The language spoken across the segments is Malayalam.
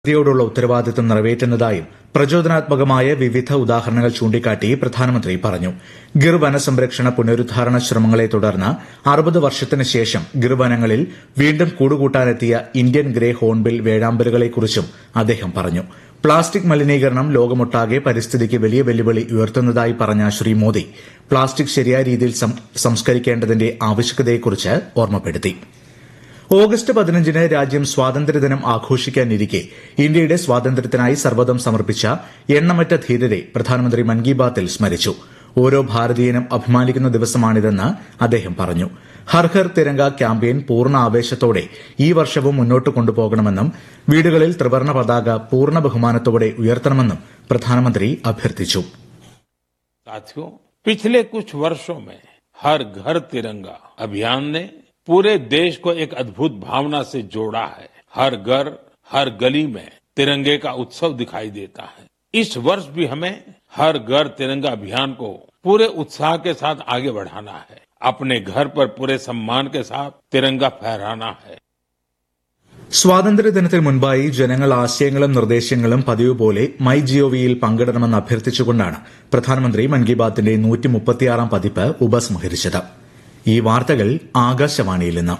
യോടുള്ള ഉത്തരവാദിത്തം നിറവേറ്റുന്നതായും പ്രചോദനാത്മകമായ വിവിധ ഉദാഹരണങ്ങൾ ചൂണ്ടിക്കാട്ടി പ്രധാനമന്ത്രി പറഞ്ഞു ഗിർ വനസംരക്ഷണ പുനരുദ്ധാരണ ശ്രമങ്ങളെ തുടർന്ന് അറുപത് വർഷത്തിന് ശേഷം ഗിർ വനങ്ങളിൽ വീണ്ടും കൂടുകൂട്ടാനെത്തിയ ഇന്ത്യൻ ഗ്രേ ഹോൺബിൽ വേഴാമ്പലുകളെക്കുറിച്ചും അദ്ദേഹം പറഞ്ഞു പ്ലാസ്റ്റിക് മലിനീകരണം ലോകമൊട്ടാകെ പരിസ്ഥിതിക്ക് വലിയ വെല്ലുവിളി ഉയർത്തുന്നതായി പറഞ്ഞ ശ്രീ മോദി പ്ലാസ്റ്റിക് ശരിയായ രീതിയിൽ സംസ്കരിക്കേണ്ടതിന്റെ ആവശ്യകതയെക്കുറിച്ച് ഓർമ്മപ്പെടുത്തി ഓഗസ്റ്റ് പതിനഞ്ചിന് രാജ്യം സ്വാതന്ത്ര്യദിനം ആഘോഷിക്കാനിരിക്കെ ഇന്ത്യയുടെ സ്വാതന്ത്ര്യത്തിനായി സർവ്വതം സമർപ്പിച്ച എണ്ണമറ്റ ധീരരെ പ്രധാനമന്ത്രി മൻ കി ബാത്തിൽ സ്മരിച്ചു ഓരോ ഭാരതീയനും അഭിമാനിക്കുന്ന ദിവസമാണിതെന്ന് അദ്ദേഹം പറഞ്ഞു ഹർ ഹർ തിരങ്ക ക്യാമ്പയിൻ പൂർണ്ണ ആവേശത്തോടെ ഈ വർഷവും മുന്നോട്ട് കൊണ്ടുപോകണമെന്നും വീടുകളിൽ ത്രിവർണ്ണ പതാക പൂർണ്ണ ബഹുമാനത്തോടെ ഉയർത്തണമെന്നും പ്രധാനമന്ത്രി അഭ്യർത്ഥിച്ചു साथियों पिछले कुछ वर्षों में हर घर तिरंगा अभियान ने पूरे देश को एक अद्भुत भावना से जोड़ा है हर घर हर गली में तिरंगे का उत्सव दिखाई देता है इस वर्ष भी हमें हर घर तिरंगा अभियान को पूरे उत्साह के साथ आगे बढ़ाना है अपने घर पर पूरे सम्मान के साथ तिरंगा फहराना है സ്വാതന്ത്ര്യദിനത്തിന് മുൻപായി ജനങ്ങൾ ആശയങ്ങളും നിർദ്ദേശങ്ങളും പതിവ് പോലെ മൈ ജിഒവിയിൽ പങ്കിടണമെന്ന് അഭ്യർത്ഥിച്ചുകൊണ്ടാണ് പ്രധാനമന്ത്രി മൻ കി ബാത്തിന്റെ നൂറ്റിമുപ്പത്തിയാറാം പതിപ്പ് ഉപസംഹരിച്ചത് ഈ വാർത്തകൾ ആകാശവാണിയിൽ നിന്ന്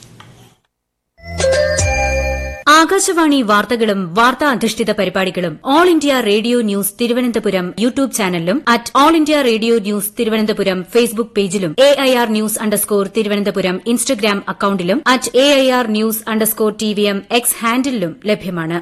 ആകാശവാണി വാർത്തകളും വാർത്താ അധിഷ്ഠിത പരിപാടികളും All India Radio news Thiruvananthapuram YouTube ചാനലിലും at All India Radio news Thiruvananthapuram Facebook പേജിലും A I R news underscore Thiruvananthapuram Instagram അക്കൌണ്ടിലും at A I R news underscore T V M X ഹാൻഡിലും ലഭ്യമാണ്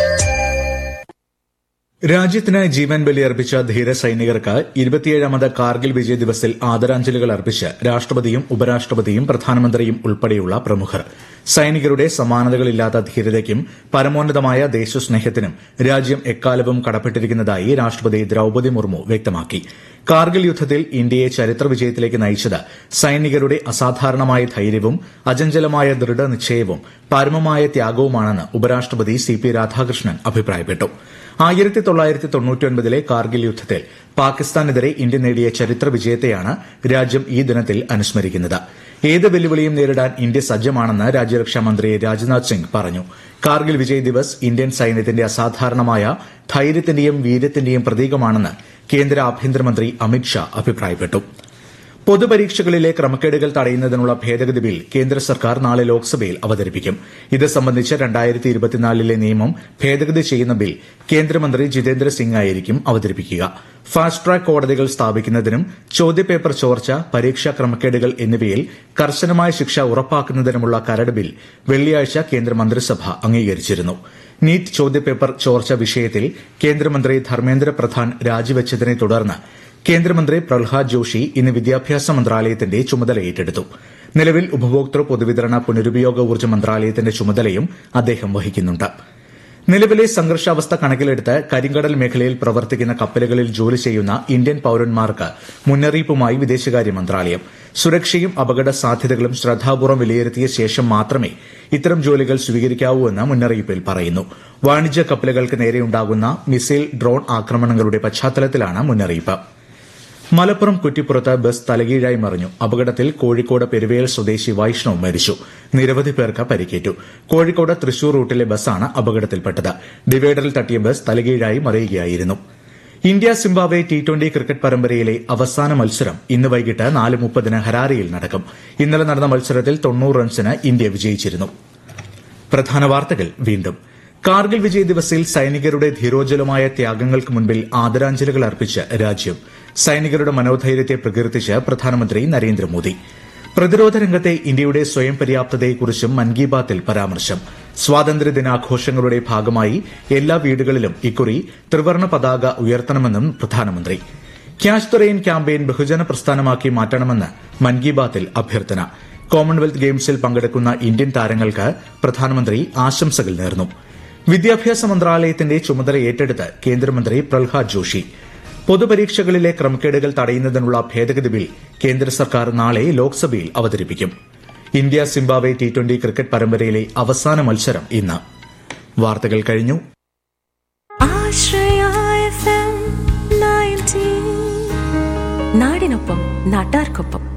രാജ്യത്തിന് ജീവൻ ബലിയർപ്പിച്ച ധീര സൈനികർക്ക് ഇരുപത്തിയേഴാമത് കാർഗിൽ വിജയ് ദിവസിൽ ആദരാഞ്ജലികൾ അർപ്പിച്ച് രാഷ്ട്രപതിയും ഉപരാഷ്ട്രപതിയും പ്രധാനമന്ത്രിയും ഉൾപ്പെടെയുള്ള പ്രമുഖർ സൈനികരുടെ സമാനതകളില്ലാത്ത ധീരതയ്ക്കും പരമോന്നതമായ ദേശസ്നേഹത്തിനും രാജ്യം എക്കാലവും കടപ്പെട്ടിരിക്കുന്നതായി രാഷ്ട്രപതി ദ്രൌപദി മുർമു വ്യക്തമാക്കി കാർഗിൽ യുദ്ധത്തിൽ ഇന്ത്യയെ ചരിത്ര വിജയത്തിലേക്ക് നയിച്ചത് സൈനികരുടെ അസാധാരണമായ ധൈര്യവും അചഞ്ചലമായ ദൃഢനിശ്ചയവും പരമമായ ത്യാഗവുമാണെന്ന് ഉപരാഷ്ട്രപതി സി പി രാധാകൃഷ്ണൻ അഭിപ്രായപ്പെട്ടു ആയിരത്തി തൊള്ളായിരത്തി തൊണ്ണൂറ്റിയൊൻപതിലെ കാർഗിൽ യുദ്ധത്തിൽ പാകിസ്ഥാനെതിരെ ഇന്ത്യ നേടിയ ചരിത്ര വിജയത്തെയാണ് രാജ്യം ഈ ദിനത്തിൽ അനുസ്മരിക്കുന്നത് ഏത് വെല്ലുവിളിയും നേരിടാൻ ഇന്ത്യ സജ്ജമാണെന്ന് രാജ്യരക്ഷാ മന്ത്രി രാജ്നാഥ് സിംഗ് പറഞ്ഞു കാർഗിൽ വിജയ് ദിവസ് ഇന്ത്യൻ സൈന്യത്തിന്റെ അസാധാരണമായ ധൈര്യത്തിന്റെയും വീര്യത്തിന്റെയും പ്രതീകമാണെന്ന് കേന്ദ്ര ആഭ്യന്തരമന്ത്രി അമിത്ഷാ അഭിപ്രായപ്പെട്ടു പൊതുപരീക്ഷകളിലെ ക്രമക്കേടുകൾ തടയുന്നതിനുള്ള ഭേദഗതി ബിൽ കേന്ദ്ര സർക്കാർ നാളെ ലോക്സഭയിൽ അവതരിപ്പിക്കും ഇത് സംബന്ധിച്ച് രണ്ടായിരത്തി ഇരുപത്തിനാലിലെ നിയമം ഭേദഗതി ചെയ്യുന്ന ബിൽ കേന്ദ്രമന്ത്രി ജിതേന്ദ്ര സിംഗ് ആയിരിക്കും അവതരിപ്പിക്കുക ഫാസ്റ്റ് ട്രാക്ക് കോടതികൾ സ്ഥാപിക്കുന്നതിനും ചോദ്യപേപ്പർ ചോർച്ച പരീക്ഷാ ക്രമക്കേടുകൾ എന്നിവയിൽ കർശനമായ ശിക്ഷ ഉറപ്പാക്കുന്നതിനുമുള്ള കരട് ബിൽ വെള്ളിയാഴ്ച കേന്ദ്ര മന്ത്രിസഭ അംഗീകരിച്ചിരുന്നു നീറ്റ് ചോദ്യപേപ്പർ ചോർച്ച വിഷയത്തിൽ കേന്ദ്രമന്ത്രി ധർമ്മേന്ദ്ര പ്രധാൻ രാജിവെച്ചതിനെ തുടർന്ന് കേന്ദ്രമന്ത്രി പ്രഹ്ലാദ് ജോഷി ഇന്ന് വിദ്യാഭ്യാസ മന്ത്രാലയത്തിന്റെ ചുമതല ഏറ്റെടുത്തു നിലവിൽ ഉപഭോക്തൃ പൊതുവിതരണ പുനരുപയോഗ ഊർജ്ജ മന്ത്രാലയത്തിന്റെ ചുമതലയും അദ്ദേഹം വഹിക്കുന്നുണ്ട് നിലവിലെ സംഘർഷാവസ്ഥ കണക്കിലെടുത്ത് കരിങ്കടൽ മേഖലയിൽ പ്രവർത്തിക്കുന്ന കപ്പലുകളിൽ ജോലി ചെയ്യുന്ന ഇന്ത്യൻ പൌരന്മാർക്ക് മുന്നറിയിപ്പുമായി വിദേശകാര്യ മന്ത്രാലയം സുരക്ഷയും അപകട സാധ്യതകളും ശ്രദ്ധാപൂർവ്വം വിലയിരുത്തിയ ശേഷം മാത്രമേ ഇത്തരം ജോലികൾ സ്വീകരിക്കാവൂ എന്ന് മുന്നറിയിപ്പിൽ പറയുന്നു വാണിജ്യ കപ്പലുകൾക്ക് നേരെയുണ്ടാകുന്ന മിസൈൽ ഡ്രോൺ ആക്രമണങ്ങളുടെ പശ്ചാത്തലത്തിലാണ് മുന്നറിയിപ്പ് മലപ്പുറം കുറ്റിപ്പുറത്ത് ബസ് തലകീഴായി മറിഞ്ഞു അപകടത്തിൽ കോഴിക്കോട് പെരുവേൽ സ്വദേശി വൈഷ്ണവ് മരിച്ചു നിരവധി പേർക്ക് പരിക്കേറ്റു കോഴിക്കോട് തൃശൂർ റൂട്ടിലെ ബസ്സാണ് അപകടത്തിൽപ്പെട്ടത് ഡിവൈഡറിൽ തട്ടിയ ബസ് തലകീഴായി മറിയുകയായിരുന്നു India Zimbabwe T twenty cricket പരമ്പരയിലെ അവസാന മത്സരം ഇന്ന് വൈകിട്ട് നാല് മുപ്പതിന് ഹരാരയിൽ നടക്കും ഇന്നലെ നടന്ന മത്സരത്തിൽ തൊണ്ണൂറ് റൺസിന് ഇന്ത്യ വിജയിച്ചിരുന്നു പ്രധാന വാർത്തകൾ വീണ്ടും കാർഗിൽ വിജയ് ദിവസിൽ സൈനികരുടെ ധീരോജ്വലമായ ത്യാഗങ്ങൾക്ക് മുൻപിൽ ആദരാഞ്ജലികൾ അർപ്പിച്ച് രാജ്യം സൈനികരുടെ മനോധൈര്യത്തെ പ്രകീർത്തിച്ച് പ്രധാനമന്ത്രി നരേന്ദ്രമോദി പ്രതിരോധ രംഗത്തെ ഇന്ത്യയുടെ സ്വയം പര്യാപ്തതയെക്കുറിച്ചും മൻ കി ബാത്തിൽ പരാമർശം സ്വാതന്ത്ര്യദിനാഘോഷങ്ങളുടെ ഭാഗമായി എല്ലാ വീടുകളിലും ഇക്കുറി ത്രിവർണ്ണ പതാക ഉയർത്തണമെന്നും പ്രധാനമന്ത്രി ക്യാഷ് ദ റെയിൻ ക്യാമ്പയിൻ ബഹുജന പ്രസ്ഥാനമാക്കി മാറ്റണമെന്ന് മൻ കി ബാത്തിൽ അഭ്യർത്ഥന കോമൺവെൽത്ത് ഗെയിംസിൽ പങ്കെടുക്കുന്ന ഇന്ത്യൻ താരങ്ങൾക്ക് പ്രധാനമന്ത്രി ആശംസകൾ നേർന്നു വിദ്യാഭ്യാസ മന്ത്രാലയത്തിന്റെ ചുമതല ഏറ്റെടുത്ത് കേന്ദ്രമന്ത്രി പ്രഹ്ലാദ് ജോഷി പൊതുപരീക്ഷകളിലെ ക്രമക്കേടുകൾ തടയുന്നതിനുള്ള ഭേദഗതി ബിൽ കേന്ദ്ര സർക്കാർ നാളെ ലോക്സഭയിൽ അവതരിപ്പിക്കും India Zimbabwe T twenty cricket പരമ്പരയിലെ അവസാന മത്സരം ഇന്ന് വാർത്തകൾ കഴിഞ്ഞു നാടിനൊപ്പം നാട്ടാർക്കൊപ്പം